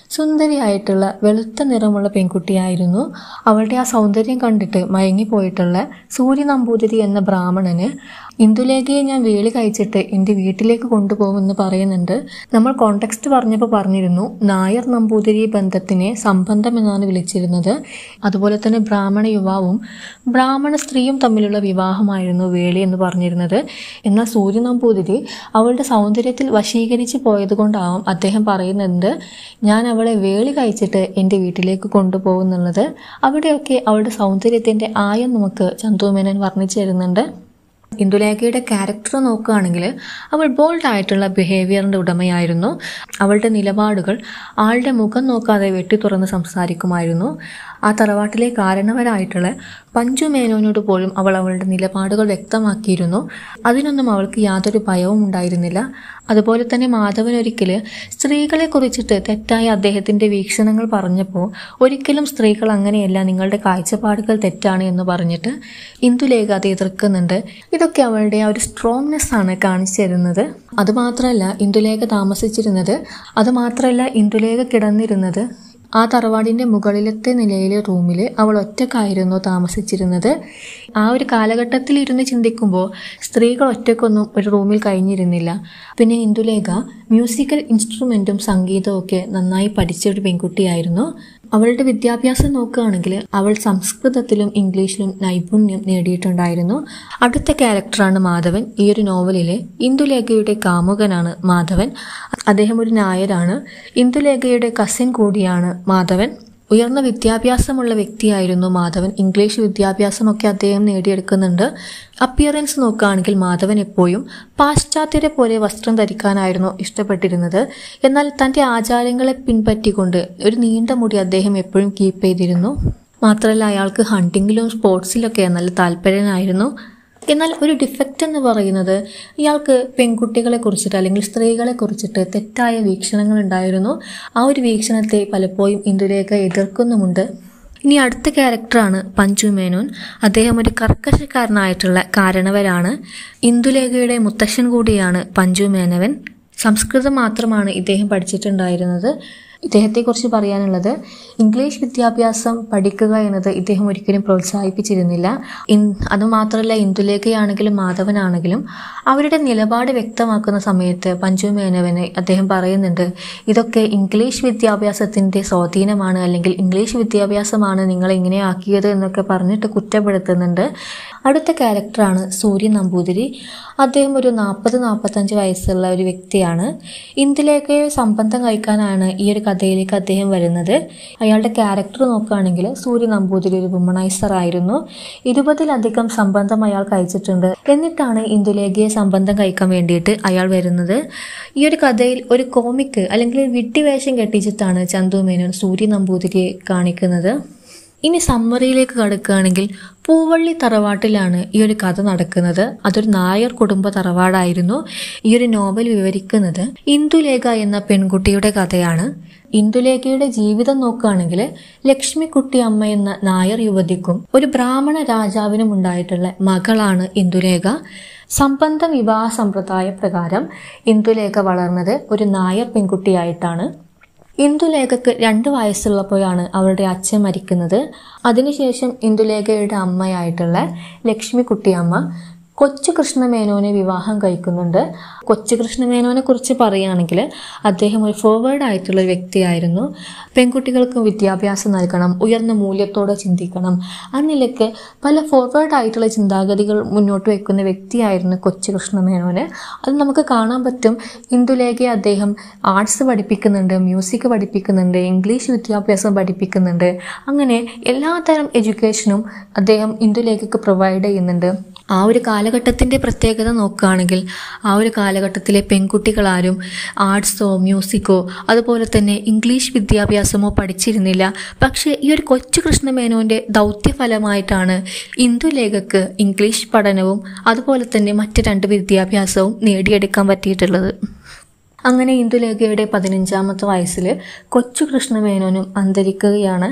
സുന്ദരിയായിട്ടുള്ള വെളുത്ത നിറമുള്ള പെൺകുട്ടിയായിരുന്നു അവളുടെ ആ സൗന്ദര്യം കണ്ടിട്ട് മയങ്ങിപ്പോയിട്ടുള്ള സൂര്യ നമ്പൂതിരി എന്ന ബ്രാഹ്മണന് ഇന്ദുലേഖയെ ഞാൻ വേളി കഴിച്ചിട്ട് എൻ്റെ വീട്ടിലേക്ക് കൊണ്ടുപോകുമെന്ന് പറയുന്നുണ്ട് നമ്മൾ കോണ്ടെക്സ്റ്റ് പറഞ്ഞപ്പോൾ പറഞ്ഞിരുന്നു നായർ നമ്പൂതിരി ബന്ധത്തിനെ സംബന്ധം എന്നാണ് വിളിച്ചിരുന്നത് അതുപോലെ തന്നെ ബ്രാഹ്മണ യുവാവും ബ്രാഹ്മണ സ്ത്രീയും തമ്മിലുള്ള വിവാഹമായിരുന്നു വേളി എന്ന് പറഞ്ഞിരുന്നത് എന്നാൽ സൂര്യ നമ്പൂതിരി അവളുടെ സൗന്ദര്യത്തിൽ വശീകരിച്ച് പോയതുകൊണ്ടാവും അദ്ദേഹം പറയുന്നുണ്ട് ഞാൻ അവളെ വേളി കഴിച്ചിട്ട് എൻ്റെ വീട്ടിലേക്ക് കൊണ്ടുപോകുന്നുള്ളത് അവിടെയൊക്കെ അവളുടെ സൗന്ദര്യത്തിൻ്റെ ആയം നമുക്ക് ചന്തുമേനൻ വർണ്ണിച്ചു തരുന്നുണ്ട് ഇന്ദുലേഖയുടെ ക്യാരക്ടർ നോക്കുകയാണെങ്കിൽ അവൾ ബോൾഡ് ആയിട്ടുള്ള ബിഹേവിയറിൻ്റെ ഉടമയായിരുന്നു അവളുടെ നിലപാടുകൾ ആളുടെ മുഖം നോക്കാതെ വെട്ടി തുറന്ന് സംസാരിക്കുമായിരുന്നു ആ തറവാട്ടിലെ കാരണവരായിട്ടുള്ള പഞ്ചു മേനോനോട് പോലും അവൾ അവളുടെ നിലപാടുകൾ വ്യക്തമാക്കിയിരുന്നു അതിനൊന്നും അവൾക്ക് യാതൊരു ഭയവും ഉണ്ടായിരുന്നില്ല അതുപോലെ തന്നെ മാധവൻ ഒരിക്കൽ സ്ത്രീകളെ കുറിച്ചിട്ട് തെറ്റായ അദ്ദേഹത്തിന്റെ വീക്ഷണങ്ങൾ പറഞ്ഞപ്പോൾ ഒരിക്കലും സ്ത്രീകൾ അങ്ങനെയല്ല നിങ്ങളുടെ കാഴ്ചപ്പാടുകൾ തെറ്റാണ് എന്ന് പറഞ്ഞിട്ട് ഇന്ദുലേഖ അത് എതിർക്കുന്നുണ്ട് ഇതൊക്കെ അവളുടെ ആ ഒരു സ്ട്രോങ്നെസ് ആണ് കാണിച്ചു തരുന്നത് അതുമാത്രമല്ല ഇന്ദുലേഖ താമസിച്ചിരുന്നത് അതുമാത്രമല്ല ഇന്ദുലേഖ കിടന്നിരുന്നത് ആ തറവാടിന്റെ മുകളിലത്തെ നിലയിലെ റൂമിൽ അവൾ ഒറ്റക്കായിരുന്നു താമസിച്ചിരുന്നത് ആ ഒരു കാലഘട്ടത്തിൽ ഇരുന്ന് ചിന്തിക്കുമ്പോൾ സ്ത്രീകൾ ഒറ്റക്കൊന്നും ഒരു റൂമിൽ കഴിഞ്ഞിരുന്നില്ല പിന്നെ ഇന്ദുലേഖ മ്യൂസിക്കൽ ഇൻസ്ട്രുമെന്റും സംഗീതവും ഒക്കെ നന്നായി പഠിച്ച ഒരു പെൺകുട്ടിയായിരുന്നു അവളുടെ വിദ്യാഭ്യാസം നോക്കുകയാണെങ്കിൽ അവൾ സംസ്കൃതത്തിലും ഇംഗ്ലീഷിലും നൈപുണ്യം നേടിയിട്ടുണ്ടായിരുന്നു അടുത്ത ക്യാരക്ടറാണ് മാധവൻ ഈ ഒരു നോവലിലെ ഇന്ദുലേഖയുടെ കാമുകനാണ് മാധവൻ അദ്ദേഹം ഒരു നായരാണ് ഇന്ദുലേഖയുടെ കസിൻ കൂടിയാണ് മാധവൻ ഉയർന്ന വിദ്യാഭ്യാസമുള്ള വ്യക്തിയായിരുന്നു മാധവൻ ഇംഗ്ലീഷ് വിദ്യാഭ്യാസമൊക്കെ അദ്ദേഹം നേടിയെടുക്കുന്നുണ്ട് അപ്പിയറൻസ് നോക്കുകയാണെങ്കിൽ മാധവൻ എപ്പോഴും പാശ്ചാത്യരെ പോലെ വസ്ത്രം ധരിക്കാനായിരുന്നു ഇഷ്ടപ്പെട്ടിരുന്നത് എന്നാൽ തൻ്റെ ആചാരങ്ങളെ പിൻപറ്റിക്കൊണ്ട് ഒരു നീണ്ട മുടി അദ്ദേഹം എപ്പോഴും കീപ്പ് ചെയ്തിരുന്നു മാത്രമല്ല അയാൾക്ക് ഹണ്ടിങ്ങിലും സ്പോർട്സിലൊക്കെ നല്ല താല്പര്യനായിരുന്നു എന്നാൽ ഒരു ഡിഫക്റ്റ് എന്ന് പറയുന്നത് ഇയാൾക്ക് പെൺകുട്ടികളെ കുറിച്ചിട്ട് അല്ലെങ്കിൽ സ്ത്രീകളെ കുറിച്ചിട്ട് തെറ്റായ വീക്ഷണങ്ങൾ ഉണ്ടായിരുന്നു ആ ഒരു വീക്ഷണത്തെ പലപ്പോഴും ഇന്ദുലേഖ എതിർക്കുന്നുമുണ്ട് ഇനി അടുത്ത ക്യാരക്ടറാണ് പഞ്ചു മേനോൻ അദ്ദേഹം ഒരു കർക്കശക്കാരനായിട്ടുള്ള കാരണവരാണ് ഇന്ദുലേഖയുടെ മുത്തശ്ശൻ കൂടിയാണ് പഞ്ചു മേനവൻ സംസ്കൃതം മാത്രമാണ് ഇദ്ദേഹം പഠിച്ചിട്ടുണ്ടായിരുന്നത് ഇദ്ദേഹത്തെക്കുറിച്ച് പറയാനുള്ളത് ഇംഗ്ലീഷ് വിദ്യാഭ്യാസം പഠിക്കുക എന്നത് ഇദ്ദേഹം ഒരിക്കലും പ്രോത്സാഹിപ്പിച്ചിരുന്നില്ല ഇൻ അതുമാത്രമല്ല ഇന്ദുലേഖയാണെങ്കിലും മാധവനാണെങ്കിലും അവരുടെ നിലപാട് വ്യക്തമാക്കുന്ന സമയത്ത് പഞ്ചു മേനവന് അദ്ദേഹം പറയുന്നുണ്ട് ഇതൊക്കെ ഇംഗ്ലീഷ് വിദ്യാഭ്യാസത്തിൻ്റെ സ്വാധീനമാണ് അല്ലെങ്കിൽ ഇംഗ്ലീഷ് വിദ്യാഭ്യാസമാണ് നിങ്ങളെ ഇങ്ങനെ ആക്കിയത് എന്നൊക്കെ പറഞ്ഞിട്ട് കുറ്റപ്പെടുത്തുന്നുണ്ട് അടുത്ത ക്യാരക്ടറാണ് സൂര്യൻ നമ്പൂതിരി അദ്ദേഹം ഒരു നാൽപ്പത് നാൽപ്പത്തഞ്ച് വയസ്സുള്ള ഒരു വ്യക്തിയാണ് ഇന്ദുലേഖയെ സംബന്ധം കഴിക്കാനാണ് ഈ ഒരു കഥയിലേക്ക് അദ്ദേഹം വരുന്നത് അയാളുടെ ക്യാരക്ടർ നോക്കുകയാണെങ്കിൽ സൂര്യ നമ്പൂതിരി ഒരു വുമണൈസർ ആയിരുന്നു ഇരുപതിലധികം സംബന്ധം അയാൾ കഴിച്ചിട്ടുണ്ട് എന്നിട്ടാണ് ഇന്ദുലേഖയെ സംബന്ധം കഴിക്കാൻ വേണ്ടിയിട്ട് അയാൾ വരുന്നത് ഈ ഒരു കഥയിൽ ഒരു കോമിക്ക് അല്ലെങ്കിൽ ഒരു വിഡ്ഢിവേഷം കെട്ടിച്ചിട്ടാണ് ചന്തു മേനോൻ സൂര്യ നമ്പൂതിരിയെ കാണിക്കുന്നത് ഇനി സമ്മറിയിലേക്ക് കടക്കുകയാണെങ്കിൽ പൂവള്ളി തറവാട്ടിലാണ് ഈ ഒരു കഥ നടക്കുന്നത് അതൊരു നായർ കുടുംബ തറവാടായിരുന്നു ഈ ഒരു നോവൽ വിവരിക്കുന്നത് ഇന്ദുലേഖ എന്ന പെൺകുട്ടിയുടെ കഥയാണ് ഇന്ദുലേഖയുടെ ജീവിതം നോക്കുകയാണെങ്കിൽ ലക്ഷ്മിക്കുട്ടി അമ്മ എന്ന നായർ യുവതിക്കും ഒരു ബ്രാഹ്മണ രാജാവിനും ഉണ്ടായിട്ടുള്ള മകളാണ് ഇന്ദുലേഖ സംബന്ധ വിവാഹ സമ്പ്രദായ പ്രകാരം ഇന്ദുലേഖ വളർന്നത് ഒരു നായർ പെൺകുട്ടിയായിട്ടാണ് ഇന്ദുലേഖക്ക് രണ്ട് വയസ്സുള്ളപ്പോഴാണ് അവളുടെ അച്ഛൻ മരിക്കുന്നത് അതിനുശേഷം ഇന്ദുലേഖയുടെ അമ്മയായിട്ടുള്ള ലക്ഷ്മിക്കുട്ടിയമ്മ കൊച്ചു കൃഷ്ണമേനോനെ വിവാഹം കഴിക്കുന്നുണ്ട് കൊച്ചു കൃഷ്ണമേനോനെ കുറിച്ച് പറയുകയാണെങ്കിൽ അദ്ദേഹം ഒരു ഫോർവേഡ് ആയിട്ടുള്ള ഒരു വ്യക്തിയായിരുന്നു പെൺകുട്ടികൾക്ക് വിദ്യാഭ്യാസം നൽകണം ഉയർന്ന മൂല്യത്തോടെ ചിന്തിക്കണം ആ നിലയ്ക്ക് പല ഫോർവേഡ് ആയിട്ടുള്ള ചിന്താഗതികൾ മുന്നോട്ട് വെക്കുന്ന വ്യക്തിയായിരുന്നു കൊച്ചു കൃഷ്ണമേനോന് അത് നമുക്ക് കാണാൻ പറ്റും ഇന്ദുലേഖയെ അദ്ദേഹം ആർട്സ് പഠിപ്പിക്കുന്നുണ്ട് മ്യൂസിക് പഠിപ്പിക്കുന്നുണ്ട് ഇംഗ്ലീഷ് വിദ്യാഭ്യാസം പഠിപ്പിക്കുന്നുണ്ട് അങ്ങനെ എല്ലാതരം എഡ്യൂക്കേഷനും അദ്ദേഹം ഇന്ദുലേഖയ്ക്ക് പ്രൊവൈഡ് ചെയ്യുന്നുണ്ട് ആ ഒരു കാലഘട്ടത്തിൻ്റെ പ്രത്യേകത നോക്കുകയാണെങ്കിൽ ആ ഒരു കാലഘട്ടത്തിലെ പെൺകുട്ടികളാരും ആർട്സോ മ്യൂസിക്കോ അതുപോലെ തന്നെ ഇംഗ്ലീഷ് വിദ്യാഭ്യാസമോ പഠിച്ചിരുന്നില്ല പക്ഷേ ഈ ഒരു കൊച്ചു കൃഷ്ണമേനോൻ്റെ ദൗത്യഫലമായിട്ടാണ് ഇന്ദുലേഖക്ക് ഇംഗ്ലീഷ് പഠനവും അതുപോലെ തന്നെ മറ്റ് രണ്ട് വിദ്യാഭ്യാസവും നേടിയെടുക്കാൻ പറ്റിയിട്ടുള്ളത് അങ്ങനെ ഇന്ദുലേഖയുടെ പതിനഞ്ചാമത്തെ വയസ്സിൽ കൊച്ചു കൃഷ്ണമേനോനും അന്തരിക്കുകയാണ്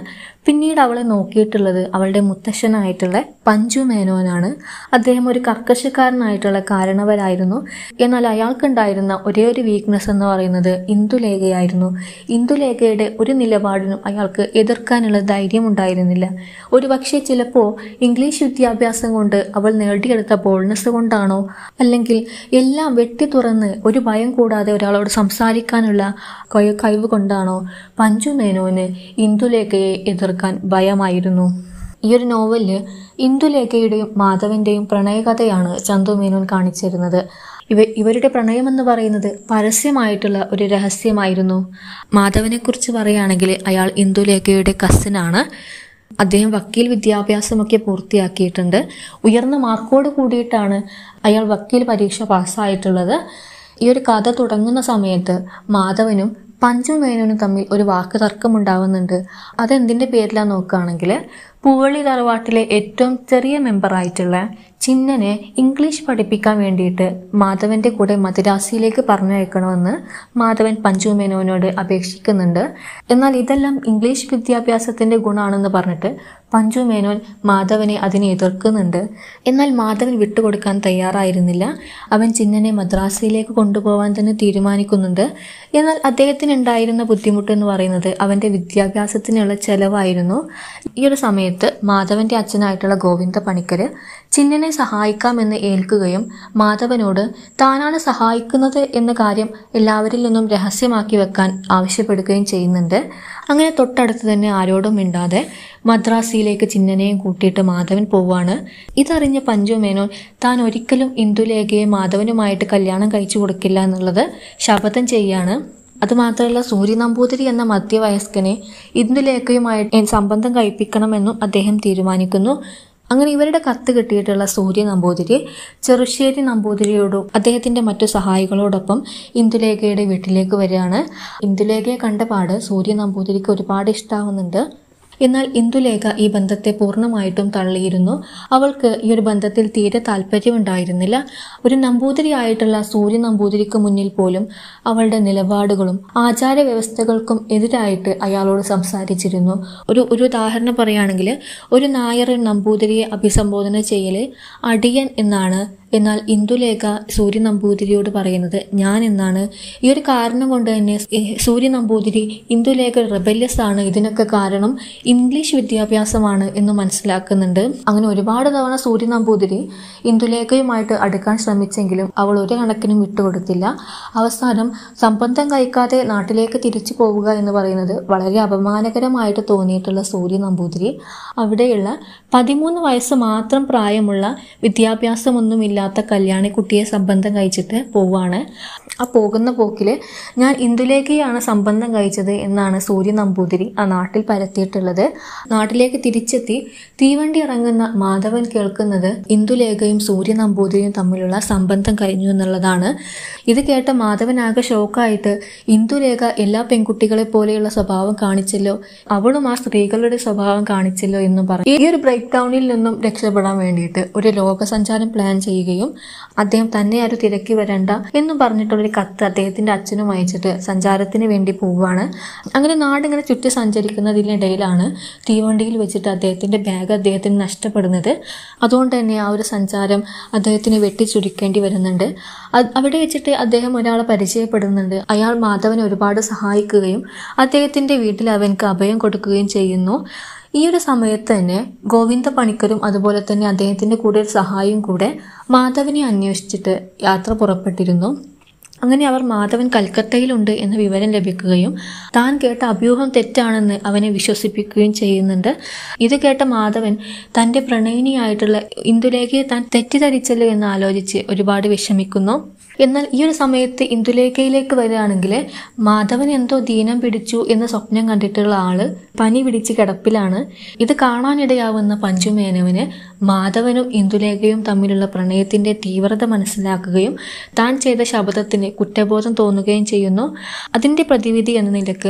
പിന്നീട് അവളെ നോക്കിയിട്ടുള്ളത് അവളുടെ മുത്തശ്ശനായിട്ടുള്ള പഞ്ചു മേനോനാണ് അദ്ദേഹം ഒരു കർക്കശക്കാരനായിട്ടുള്ള കാരണവരായിരുന്നു എന്നാൽ അയാൾക്കുണ്ടായിരുന്ന ഒരേ ഒരു വീക്ക്നെസ് എന്ന് പറയുന്നത് ഇന്ദുലേഖയായിരുന്നു ഇന്ദുലേഖയുടെ ഒരു നിലപാടിനും അയാൾക്ക് എതിർക്കാനുള്ള ധൈര്യം ഉണ്ടായിരുന്നില്ല ഒരു പക്ഷേ ചിലപ്പോൾ ഇംഗ്ലീഷ് വിദ്യാഭ്യാസം കൊണ്ട് അവൾ നേടിയെടുത്ത ബോൾനെസ് കൊണ്ടാണോ അല്ലെങ്കിൽ എല്ലാം വെട്ടി തുറന്ന് ഒരു ഭയം കൂടാതെ ഒരാളോട് സംസാരിക്കാനുള്ള കഴി- കഴിവ് കൊണ്ടാണോ പഞ്ചു മേനോന് ഇന്ദുലേഖയെ എതിർക്കാൻ ഭയമായിരുന്നു ഈ ഒരു നോവലില് ഇന്ദുലേഖയുടെയും മാധവന്റെയും പ്രണയകഥയാണ് ചന്തു മേനോൻ കാണിച്ചിരുന്നത് ഇവ ഇവരുടെ പ്രണയം എന്ന് പറയുന്നത് പരസ്യമായിട്ടുള്ള ഒരു രഹസ്യമായിരുന്നു മാധവനെ കുറിച്ച് പറയുകയാണെങ്കിൽ അയാൾ ഇന്ദുലേഖയുടെ കസിനാണ് അദ്ദേഹം വക്കീൽ വിദ്യാഭ്യാസമൊക്കെ പൂർത്തിയാക്കിയിട്ടുണ്ട് ഉയർന്ന മാർക്കോട് കൂടിയിട്ടാണ് അയാൾ വക്കീൽ പരീക്ഷ പാസ്സായിട്ടുള്ളത് ഈ ഒരു കഥ തുടങ്ങുന്ന സമയത്ത് മാധവനും പഞ്ചു മേനോനും തമ്മിൽ ഒരു വാക്ക് തർക്കമുണ്ടാവുന്നുണ്ട് അതെന്തിന്റെ പേരിലാന്ന് നോക്കുകയാണെങ്കിൽ പൂവള്ളി തറവാട്ടിലെ ഏറ്റവും ചെറിയ മെമ്പറായിട്ടുള്ള ചിന്നനെ ഇംഗ്ലീഷ് പഠിപ്പിക്കാൻ വേണ്ടിയിട്ട് മാധവന്റെ കൂടെ മദ്രാസിയിലേക്ക് പറഞ്ഞയക്കണമെന്ന് മാധവൻ പഞ്ചു മേനോനോട് അപേക്ഷിക്കുന്നുണ്ട് എന്നാൽ ഇതെല്ലാം ഇംഗ്ലീഷ് വിദ്യാഭ്യാസത്തിന്റെ ഗുണമാണെന്ന് പറഞ്ഞിട്ട് പഞ്ചു മേനോൻ മാധവനെ അതിനെ എതിർക്കുന്നുണ്ട് എന്നാൽ മാധവൻ വിട്ടുകൊടുക്കാൻ തയ്യാറായിരുന്നില്ല അവൻ ചിന്നനെ മദ്രാസിയിലേക്ക് കൊണ്ടുപോകാൻ തന്നെ തീരുമാനിക്കുന്നുണ്ട് എന്നാൽ അദ്ദേഹത്തിന് ഉണ്ടായിരുന്ന ബുദ്ധിമുട്ട് എന്ന് പറയുന്നത് അവന്റെ വിദ്യാഭ്യാസത്തിനുള്ള ചെലവായിരുന്നു ഈ ഒരു സമയത്ത് മാധവന്റെ അച്ഛനായിട്ടുള്ള ഗോവിന്ദ പണിക്കര് ചിന്നനെ സഹായിക്കാമെന്ന് ഏൽക്കുകയും മാധവനോട് താനാണ് സഹായിക്കുന്നത് എന്ന കാര്യം എല്ലാവരിൽ നിന്നും രഹസ്യമാക്കി വെക്കാൻ ആവശ്യപ്പെടുകയും ചെയ്യുന്നുണ്ട് അങ്ങനെ തൊട്ടടുത്ത് തന്നെ ആരോടും മിണ്ടാതെ മദ്രാസിയിലേക്ക് ചിന്നനെയും കൂട്ടിയിട്ട് മാധവൻ പോവാണ് ഇതറിഞ്ഞ പഞ്ചു മേനോൻ താൻ ഒരിക്കലും ഇന്ദുലേഖയെ മാധവനുമായിട്ട് കല്യാണം കഴിച്ചു കൊടുക്കില്ല എന്നുള്ളത് ശപഥം ചെയ്യാണ് അതുമാത്രമല്ല സൂര്യ നമ്പൂതിരി എന്ന മധ്യവയസ്കനെ ഇന്ദുലേഖയുമായിട്ട് സംബന്ധം കഴിപ്പിക്കണമെന്നും അദ്ദേഹം തീരുമാനിക്കുന്നു അങ്ങനെ ഇവരുടെ കത്ത് കിട്ടിയിട്ടുള്ള സൂര്യ നമ്പൂതിരി ചെറുശ്ശേരി നമ്പൂതിരിയോടും അദ്ദേഹത്തിന്റെ മറ്റു സഹായികളോടൊപ്പം ഇന്ദുലേഖയുടെ വീട്ടിലേക്ക് വരികയാണ് ഇന്ദുലേഖയെ കണ്ട പാട് സൂര്യ നമ്പൂതിരിക്ക് ഒരുപാട് ഇഷ്ടാവുന്നുണ്ട് എന്നാൽ ഇന്ദുലേഖ ഈ ബന്ധത്തെ പൂർണ്ണമായിട്ടും തള്ളിയിരുന്നു അവൾക്ക് ഈ ഒരു ബന്ധത്തിൽ തീരെ താല്പര്യമുണ്ടായിരുന്നില്ല ഒരു നമ്പൂതിരിയായിട്ടുള്ള സൂര്യ നമ്പൂതിരിക്ക് മുന്നിൽ പോലും അവളുടെ നിലപാടുകളും ആചാര വ്യവസ്ഥകൾക്കും എതിരായിട്ട് അയാളോട് സംസാരിച്ചിരുന്നു ഒരു ഒരു ഉദാഹരണം പറയുകയാണെങ്കിൽ ഒരു നായർ ഒരു നമ്പൂതിരിയെ അഭിസംബോധന ചെയ്യല് അടിയൻ എന്നാണ് എന്നാൽ ഇന്ദുലേഖ സൂര്യ നമ്പൂതിരിയോട് പറയുന്നത് ഞാൻ എന്നാണ് ഈ ഒരു കാരണം കൊണ്ട് തന്നെ ഈ സൂര്യ നമ്പൂതിരി ഇന്ദുലേഖ റിബല്യസ് ആണ് ഇതിനൊക്കെ കാരണം ഇംഗ്ലീഷ് വിദ്യാഭ്യാസമാണ് എന്ന് മനസ്സിലാക്കുന്നുണ്ട് അങ്ങനെ ഒരുപാട് തവണ സൂര്യ നമ്പൂതിരി ഇന്ദുലേഖയുമായിട്ട് അടുക്കാൻ ശ്രമിച്ചെങ്കിലും അവൾ ഒരു കണക്കിനും വിട്ടുകൊടുത്തില്ല അവസാനം സംബന്ധം കഴിക്കാതെ നാട്ടിലേക്ക് തിരിച്ചു പോവുക എന്ന് പറയുന്നത് വളരെ അപമാനകരമായിട്ട് തോന്നിയിട്ടുള്ള സൂര്യ നമ്പൂതിരി അവിടെയുള്ള പതിമൂന്ന് വയസ്സ് മാത്രം പ്രായമുള്ള വിദ്യാഭ്യാസമൊന്നുമില്ലാത്ത കല്യാണിക്കുട്ടിയെ സംബന്ധം കഴിച്ചിട്ട് പോവാണ് ആ പോകുന്ന പോക്കിൽ ഞാൻ ഇന്ദുലേഖയാണ് സംബന്ധം കഴിച്ചത് എന്നാണ് സൂര്യ നമ്പൂതിരി ആ നാട്ടിൽ പരത്തിയിട്ടുള്ളത് നാട്ടിലേക്ക് തിരിച്ചെത്തി തീവണ്ടി ഇറങ്ങുന്ന മാധവൻ കേൾക്കുന്നത് ഇന്ദുലേഖയും സൂര്യ നമ്പൂതിരിയും തമ്മിലുള്ള സംബന്ധം കഴിഞ്ഞു എന്നുള്ളതാണ് ഇത് കേട്ട മാധവൻ ആകെ ഷോക്കായിട്ട് ഇന്ദുലേഖ എല്ലാ പെൺകുട്ടികളെ പോലെയുള്ള സ്വഭാവം കാണിച്ചല്ലോ അവളും ആ സ്ത്രീകളുടെ സ്വഭാവം കാണിച്ചല്ലോ എന്ന് പറഞ്ഞു ഈ ഒരു ബ്രേക്ക് ഡൗണിൽ നിന്നും രക്ഷപ്പെടാൻ വേണ്ടിയിട്ട് ഒരു ലോകസഞ്ചാരം പ്ലാൻ ചെയ്യുകയും അദ്ദേഹം തന്നെ ആരും തിരക്കി വരണ്ട എന്നും പറഞ്ഞിട്ടുള്ളൊരു കത്ത് അദ്ദേഹത്തിന്റെ അച്ഛനും അയച്ചിട്ട് സഞ്ചാരത്തിന് വേണ്ടി പോവുകയാണ് അങ്ങനെ നാടിങ്ങനെ ചുറ്റി സഞ്ചരിക്കുന്നതിനിടയിലാണ് തീവണ്ടിയിൽ വെച്ചിട്ട് അദ്ദേഹത്തിന്റെ ബാഗ് അദ്ദേഹത്തിന് നഷ്ടപ്പെടുന്നത് അതുകൊണ്ട് തന്നെ ആ ഒരു സഞ്ചാരം അദ്ദേഹത്തിന് വെട്ടിച്ചുരുക്കേണ്ടി വരുന്നുണ്ട് അത് അവിടെ വെച്ചിട്ട് അദ്ദേഹം ഒരാളെ പരിചയപ്പെടുന്നുണ്ട് അയാൾ മാധവനെ ഒരുപാട് സഹായിക്കുകയും അദ്ദേഹത്തിന്റെ വീട്ടിൽ അവൻക്ക് അഭയം കൊടുക്കുകയും ചെയ്യുന്നു ഈ ഒരു സമയത്ത് തന്നെ ഗോവിന്ദ പണിക്കരും അതുപോലെ തന്നെ അദ്ദേഹത്തിന്റെ കൂടെ ഒരു സഹായിയും കൂടെ മാധവനെ അന്വേഷിച്ചിട്ട് യാത്ര പുറപ്പെട്ടിരുന്നു അങ്ങനെ അവർ മാധവൻ കൽക്കത്തയിലുണ്ട് എന്ന വിവരം ലഭിക്കുകയും താൻ കേട്ട അഭ്യൂഹം തെറ്റാണെന്ന് അവനെ വിശ്വസിപ്പിക്കുകയും ചെയ്യുന്നുണ്ട് ഇത് കേട്ട മാധവൻ തന്റെ പ്രണയിനിയായിട്ടുള്ള ഇന്ദുലേഖയെ താൻ തെറ്റിദ്ധരിച്ചല്ലോ എന്ന് ആലോചിച്ച് ഒരുപാട് വിഷമിക്കുന്നു എന്നാൽ ഈ ഒരു സമയത്ത് ഇന്ദുലേഖയിലേക്ക് വരികയാണെങ്കിൽ മാധവൻ എന്തോ ദീനം പിടിച്ചു എന്ന് സ്വപ്നം കണ്ടിട്ടുള്ള ആള് പനി പിടിച്ച് കിടപ്പിലാണ് ഇത് കാണാനിടയാവുന്ന പഞ്ചുമേനവന് മാധവനും ഇന്ദുലേഖയും തമ്മിലുള്ള പ്രണയത്തിന്റെ തീവ്രത മനസ്സിലാക്കുകയും താൻ ചെയ്ത ശബ്ദത്തിന് കുറ്റബോധം തോന്നുകയും ചെയ്യുന്നു അതിന്റെ പ്രതിവിധി എന്ന നിലക്ക്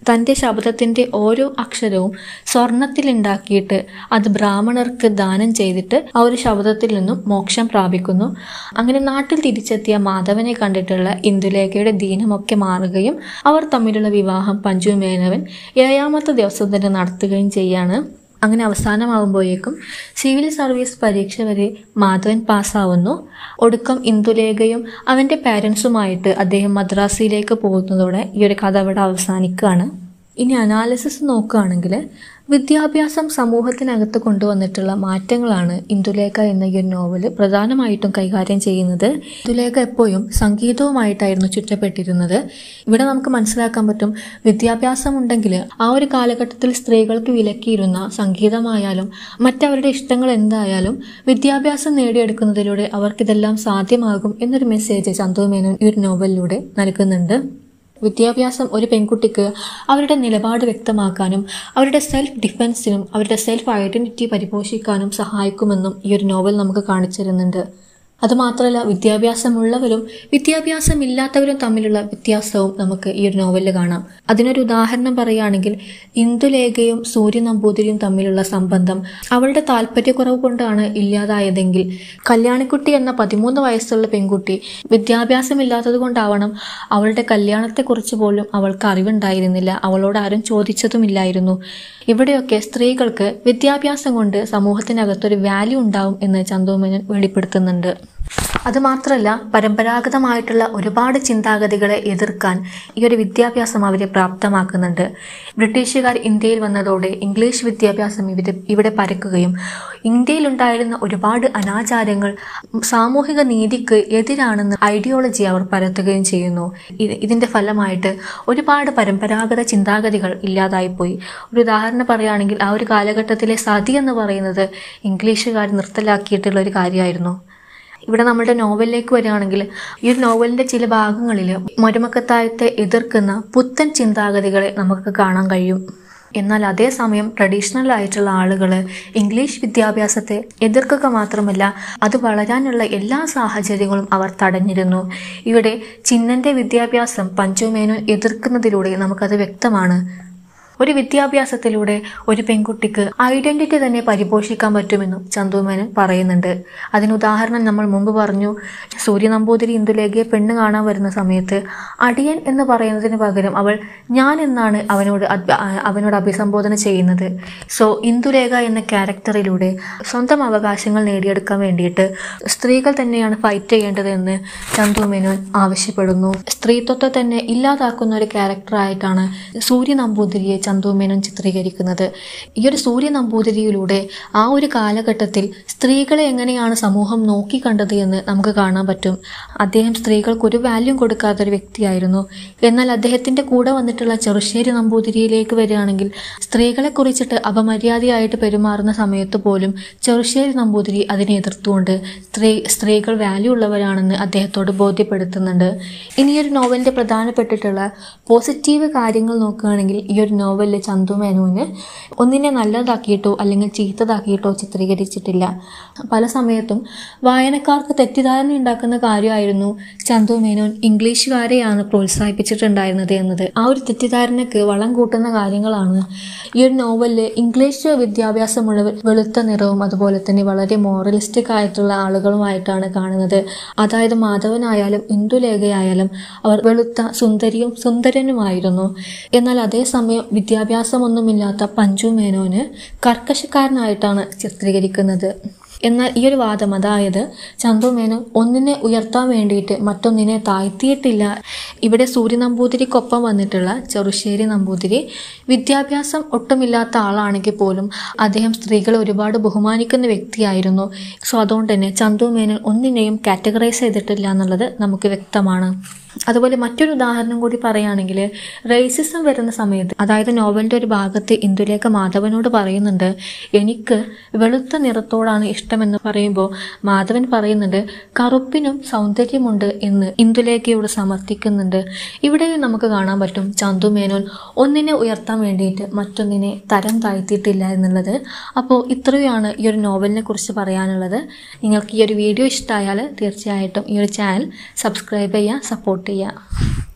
തൻ്റെ ശബ്ദത്തിൻ്റെ ഓരോ അക്ഷരവും സ്വർണത്തിലുണ്ടാക്കിയിട്ട് അത് ബ്രാഹ്മണർക്ക് ദാനം ചെയ്തിട്ട് ആ ഒരു ശബ്ദത്തിൽ നിന്നും മോക്ഷം പ്രാപിക്കുന്നു അങ്ങനെ നാട്ടിൽ തിരിച്ചെത്തിയ മാധവനെ കണ്ടിട്ടുള്ള ഇന്ദുലേഖയുടെ ദീനമൊക്കെ മാറുകയും അവർ തമ്മിലുള്ള വിവാഹം പഞ്ചു മേനവൻ ഏഴാമത്തെ ദിവസം തന്നെ നടത്തുകയും ചെയ്യാണ് അങ്ങനെ അവസാനമാകുമ്പോഴേക്കും സിവിൽ സർവീസ് പരീക്ഷ വരെ മാധവൻ പാസ്സാവുന്നു ഒടുക്കം ഇന്ദുലേഖയും അവൻ്റെ പാരൻസുമായിട്ട് അദ്ദേഹം മദ്രാസിയിലേക്ക് പോകുന്നതോടെ ഈ ഒരു കഥ അവിടെ അവസാനിക്കുകയാണ് ഇനി അനാലിസിസ് നോക്കുകയാണെങ്കിൽ വിദ്യാഭ്യാസം സമൂഹത്തിനകത്ത് കൊണ്ടുവന്നിട്ടുള്ള മാറ്റങ്ങളാണ് ഇന്ദുലേഖ എന്ന ഈ ഒരു നോവൽ പ്രധാനമായിട്ടും കൈകാര്യം ചെയ്യുന്നത് ഇന്ദുലേഖ എപ്പോഴും സംഗീതവുമായിട്ടായിരുന്നു ചുറ്റപ്പെട്ടിരുന്നത് ഇവിടെ നമുക്ക് മനസ്സിലാക്കാൻ പറ്റും വിദ്യാഭ്യാസം ഉണ്ടെങ്കിൽ ആ ഒരു കാലഘട്ടത്തിൽ സ്ത്രീകൾക്ക് വിലക്കിയിരുന്ന സംഗീതമായാലും മറ്റവരുടെ ഇഷ്ടങ്ങൾ എന്തായാലും വിദ്യാഭ്യാസം നേടിയെടുക്കുന്നതിലൂടെ അവർക്കിതെല്ലാം സാധ്യമാകും എന്നൊരു മെസ്സേജ് ചന്തു മേനോൻ ഈ ഒരു നോവലിലൂടെ നൽകുന്നുണ്ട് വിദ്യാഭ്യാസം ഒരു പെൺകുട്ടിക്ക് അവരുടെ നിലപാട് വ്യക്തമാക്കാനും അവരുടെ സെൽഫ് ഡിഫെൻസിനും അവരുടെ സെൽഫ് ഐഡന്റിറ്റി പരിപോഷിക്കാനും സഹായിക്കുമെന്നും ഈ ഒരു നോവൽ നമുക്ക് കാണിച്ചു തരുന്നുണ്ട് അതുമാത്രമല്ല വിദ്യാഭ്യാസമുള്ളവരും വിദ്യാഭ്യാസമില്ലാത്തവരും തമ്മിലുള്ള വ്യത്യാസവും നമുക്ക് ഈ ഒരു നോവലിൽ കാണാം അതിനൊരു ഉദാഹരണം പറയുകയാണെങ്കിൽ ഇന്ദുലേഖയും സൂര്യ നമ്പൂതിരിയും തമ്മിലുള്ള സംബന്ധം അവളുടെ താല്പര്യക്കുറവ് കൊണ്ടാണ് ഇല്ലാതായതെങ്കിൽ കല്യാണിക്കുട്ടി എന്ന പതിമൂന്ന് വയസ്സുള്ള പെൺകുട്ടി വിദ്യാഭ്യാസമില്ലാത്തത് കൊണ്ടാവണം അവളുടെ കല്യാണത്തെക്കുറിച്ച് പോലും അവൾക്ക് അറിവുണ്ടായിരുന്നില്ല അവളോട് ആരും ചോദിച്ചതുമില്ലായിരുന്നു ഇവിടെയൊക്കെ സ്ത്രീകൾക്ക് വിദ്യാഭ്യാസം കൊണ്ട് സമൂഹത്തിനകത്തൊരു വാല്യൂ ഉണ്ടാവും എന്ന് ചന്ദോമേനൻ വെളിപ്പെടുത്തുന്നുണ്ട് അതുമാത്രമല്ല പരമ്പരാഗതമായിട്ടുള്ള ഒരുപാട് ചിന്താഗതികളെ എതിർക്കാൻ ഈ ഒരു വിദ്യാഭ്യാസം അവരെ പ്രാപ്തമാക്കുന്നുണ്ട് ബ്രിട്ടീഷുകാർ ഇന്ത്യയിൽ വന്നതോടെ ഇംഗ്ലീഷ് വിദ്യാഭ്യാസം ഇവിടെ ഇവിടെ പരക്കുകയും ഇന്ത്യയിലുണ്ടായിരുന്ന ഒരുപാട് അനാചാരങ്ങൾ സാമൂഹിക നീതിക്ക് എതിരാണെന്ന് ഐഡിയോളജി അവർ പരത്തുകയും ചെയ്യുന്നു ഇത് ഇതിന്റെ ഫലമായിട്ട് ഒരുപാട് പരമ്പരാഗത ചിന്താഗതികൾ ഇല്ലാതായിപ്പോയി ഒരു ഉദാഹരണം പറയുകയാണെങ്കിൽ ആ ഒരു കാലഘട്ടത്തിലെ സതി എന്ന് പറയുന്നത് ഇംഗ്ലീഷുകാർ നിർത്തലാക്കിയിട്ടുള്ള ഒരു കാര്യമായിരുന്നു ഇവിടെ നമ്മുടെ നോവലിലേക്ക് വരികയാണെങ്കിൽ ഈ ഒരു നോവലിന്റെ ചില ഭാഗങ്ങളിൽ മരുമക്കത്തായത്തെ എതിർക്കുന്ന പുത്തൻ ചിന്താഗതികളെ നമുക്ക് കാണാൻ കഴിയും എന്നാൽ അതേസമയം ട്രഡീഷണൽ ആയിട്ടുള്ള ആളുകൾ ഇംഗ്ലീഷ് വിദ്യാഭ്യാസത്തെ എതിർക്കുക മാത്രമല്ല അത് വളരാനുള്ള എല്ലാ സാഹചര്യങ്ങളും അവർ തടഞ്ഞിരുന്നു ഇവിടെ ചിന്നന്റെ വിദ്യാഭ്യാസം പഞ്ചുമേനോൻ എതിർക്കുന്നതിലൂടെ നമുക്കത് വ്യക്തമാണ് ഒരു വിദ്യാഭ്യാസത്തിലൂടെ ഒരു പെൺകുട്ടിക്ക് ഐഡന്റിറ്റി തന്നെ പരിപോഷിക്കാൻ പറ്റുമെന്നും ചന്തുമേനൻ പറയുന്നുണ്ട് അതിന് ഉദാഹരണം നമ്മൾ മുമ്പ് പറഞ്ഞു സൂര്യ നമ്പൂതിരി ഇന്ദുലേഖയെ പെണ്ണ് കാണാൻ വരുന്ന സമയത്ത് അടിയൻ എന്ന് പറയുന്നതിന് പകരം അവൾ ഞാൻ എന്നാണ് അവനോട് അഭ്യ- ആ- അവനോട് അഭിസംബോധന ചെയ്യുന്നത് സോ ഇന്ദുലേഖ എന്ന ക്യാരക്ടറിലൂടെ സ്വന്തം അവകാശങ്ങൾ നേടിയെടുക്കാൻ വേണ്ടിയിട്ട് സ്ത്രീകൾ തന്നെയാണ് ഫൈറ്റ് ചെയ്യേണ്ടതെന്ന് ചന്തു മേനോൻ ആവശ്യപ്പെടുന്നു സ്ത്രീത്വത്തെ തന്നെ ഇല്ലാതാക്കുന്ന ഒരു ക്യാരക്ടറായിട്ടാണ് സൂര്യ നമ്പൂതിരിയെ ചന്തു മേനോൻ ചിത്രീകരിക്കുന്നത് ഈ ഒരു സൂര്യ നമ്പൂതിരിയിലൂടെ ആ ഒരു കാലഘട്ടത്തിൽ സ്ത്രീകളെ എങ്ങനെയാണ് സമൂഹം നോക്കിക്കണ്ടത് എന്ന് നമുക്ക് കാണാൻ പറ്റും അദ്ദേഹം സ്ത്രീകൾക്ക് ഒരു വാല്യൂ കൊടുക്കാത്ത ഒരു വ്യക്തിയായിരുന്നു എന്നാൽ അദ്ദേഹത്തിന്റെ കൂടെ വന്നിട്ടുള്ള ചെറുശ്ശേരി നമ്പൂതിരിയിലേക്ക് വരികയാണെങ്കിൽ സ്ത്രീകളെ കുറിച്ചിട്ട് അപമര്യാദയായിട്ട് പെരുമാറുന്ന സമയത്ത് പോലും ചെറുശ്ശേരി നമ്പൂതിരി അതിനെ എതിർത്തുകൊണ്ട് സ്ത്രീ സ്ത്രീകൾ വാല്യൂ ഉള്ളവരാണെന്ന് അദ്ദേഹത്തോട് ബോധ്യപ്പെടുത്തുന്നുണ്ട് ഇനി ഈ ഒരു നോവലിന്റെ പ്രധാനപ്പെട്ടിട്ടുള്ള പോസിറ്റീവ് കാര്യങ്ങൾ നോക്കുകയാണെങ്കിൽ ഈ ഒരു നോവലിൽ ചന്തു മേനോന് ഒന്നിനെ നല്ലതാക്കിയിട്ടോ അല്ലെങ്കിൽ ചീത്തതാക്കിയിട്ടോ ചിത്രീകരിച്ചിട്ടില്ല പല സമയത്തും വായനക്കാർക്ക് തെറ്റിദ്ധാരണ ഉണ്ടാക്കുന്ന കാര്യമായിരുന്നു ചന്തു മേനോൻ ഇംഗ്ലീഷുകാരെയാണ് പ്രോത്സാഹിപ്പിച്ചിട്ടുണ്ടായിരുന്നത് എന്നത് ആ ഒരു തെറ്റിദ്ധാരണയ്ക്ക് വളം കൂട്ടുന്ന കാര്യങ്ങളാണ് ഈ ഒരു നോവലിൽ ഇംഗ്ലീഷ് വിദ്യാഭ്യാസമുള്ളവർ വെളുത്ത നിറവും അതുപോലെ തന്നെ വളരെ മോറലിസ്റ്റിക് ആയിട്ടുള്ള ആളുകളുമായിട്ടാണ് കാണുന്നത് അതായത് മാധവനായാലും ഇന്ദുലേഖയായാലും അവർ വെളുത്ത സുന്ദരിയും സുന്ദരനുമായിരുന്നു എന്നാൽ അതേസമയം വിദ്യാഭ്യാസമൊന്നുമില്ലാത്ത പഞ്ചു മേനോന് കർക്കശക്കാരനായിട്ടാണ് ചിത്രീകരിക്കുന്നത് എന്നാൽ ഈ ഒരു വാദം അതായത് ചന്തു മേനോൻ ഒന്നിനെ ഉയർത്താൻ വേണ്ടിയിട്ട് മറ്റൊന്നിനെ താഴ്ത്തിയിട്ടില്ല ഇവിടെ സൂര്യ നമ്പൂതിരിക്കൊപ്പം വന്നിട്ടുള്ള ചെറുശ്ശേരി നമ്പൂതിരി വിദ്യാഭ്യാസം ഒട്ടുമില്ലാത്ത ആളാണെങ്കിൽ പോലും അദ്ദേഹം സ്ത്രീകളെ ഒരുപാട് ബഹുമാനിക്കുന്ന വ്യക്തിയായിരുന്നു സോ അതുകൊണ്ട് തന്നെ ചന്തു മേനോൻ ഒന്നിനെയും കാറ്റഗറൈസ് ചെയ്തിട്ടില്ല എന്നുള്ളത് നമുക്ക് വ്യക്തമാണ് അതുപോലെ മറ്റൊരു ഉദാഹരണം കൂടി പറയുകയാണെങ്കിൽ റേസിസം വരുന്ന സമയത്ത് അതായത് നോവലിന്റെ ഒരു ഭാഗത്ത് ഇന്ദുലേഖ മാധവനോട് പറയുന്നുണ്ട് എനിക്ക് വെളുത്ത നിറത്തോടാണ് ഇഷ്ടമെന്ന് പറയുമ്പോൾ മാധവൻ പറയുന്നുണ്ട് കറുപ്പിനും സൗന്ദര്യമുണ്ട് എന്ന് ഇന്ദുലേഖയോട് സമർത്ഥിക്കുന്നുണ്ട് ഇവിടെ നമുക്ക് കാണാൻ പറ്റും ചന്തു മേനോൻ ഒന്നിനെ ഉയർത്താൻ വേണ്ടിയിട്ട് മറ്റൊന്നിനെ തരം താഴ്ത്തിയിട്ടില്ല എന്നുള്ളത് അപ്പോൾ ഇത്രയുമാണ് ഈ ഒരു നോവലിനെ കുറിച്ച് പറയാനുള്ളത് നിങ്ങൾക്ക് ഈ ഒരു വീഡിയോ ഇഷ്ടമായാൽ തീർച്ചയായിട്ടും ഈ ഒരു ചാനൽ സബ്സ്ക്രൈബ് ചെയ്യുക സപ്പോർട്ട് ചെയ്യുക